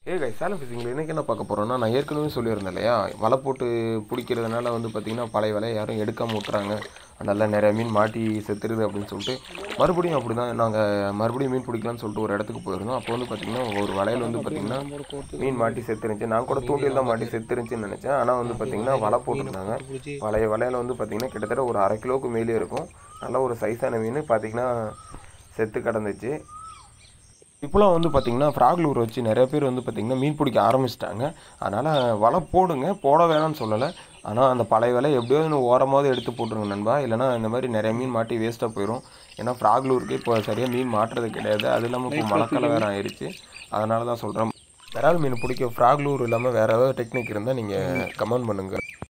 ஏ கை சேலம் ஃபிஷிங்கில் இன்றைக்கி என்ன பார்க்க போகிறோன்னா நான் ஏற்கனவே சொல்லியிருந்தேன் இல்லையா வலை போட்டு பிடிக்கிறதுனால வந்து பார்த்திங்கன்னா பழைய வலையை யாரும் எடுக்காமல் விட்டுறாங்க அதனால நிறைய மீன் மாட்டி செத்துருது அப்படின்னு சொல்லிட்டு மறுபடியும் அப்படி தான் நாங்கள் மறுபடியும் மீன் பிடிக்கலாம்னு சொல்லிட்டு ஒரு இடத்துக்கு போயிருந்தோம் அப்போ வந்து பார்த்திங்கன்னா ஒரு வலையில் வந்து பார்த்திங்கன்னா மீன் மாட்டி செத்துருந்துச்சு நான் கூட தூண்டில் தான் மாட்டி செத்துருந்துச்சின்னு நினச்சேன் ஆனால் வந்து பார்த்திங்கன்னா வலை போட்டிருந்தாங்க வலைய வலையில் வந்து பார்த்திங்கன்னா கிட்டத்தட்ட ஒரு அரை கிலோவுக்கு மேலே இருக்கும் நல்ல ஒரு சைஸான மீன் பார்த்திங்கன்னா செத்து கிடந்துச்சு இப்போலாம் வந்து பார்த்திங்கன்னா ஃப்ராக் லூர் வச்சு நிறைய பேர் வந்து பார்த்திங்கன்னா மீன் பிடிக்க ஆரம்பிச்சிட்டாங்க அதனால் வலை போடுங்க போட வேணாம்னு சொல்லலை ஆனால் அந்த பழைய வலை எப்படியோ இன்னும் ஓரமாவது எடுத்து போட்டுருங்க நண்பா இல்லைனா இந்த மாதிரி நிறைய மீன் மாட்டி வேஸ்ட்டாக போயிடும் ஏன்னா ஃப்ராக் லூருக்கு இப்போ சரியாக மீன் மாட்டுறது கிடையாது அது இல்லாமல் இப்போ மழைக்காலம் வேறு ஆயிடுச்சு அதனால தான் சொல்கிறேன் விரால் மீன் பிடிக்க ஃப்ராக் லூர் இல்லாமல் வேறு ஏதாவது டெக்னிக் இருந்தால் நீங்கள் கமெண்ட் பண்ணுங்கள்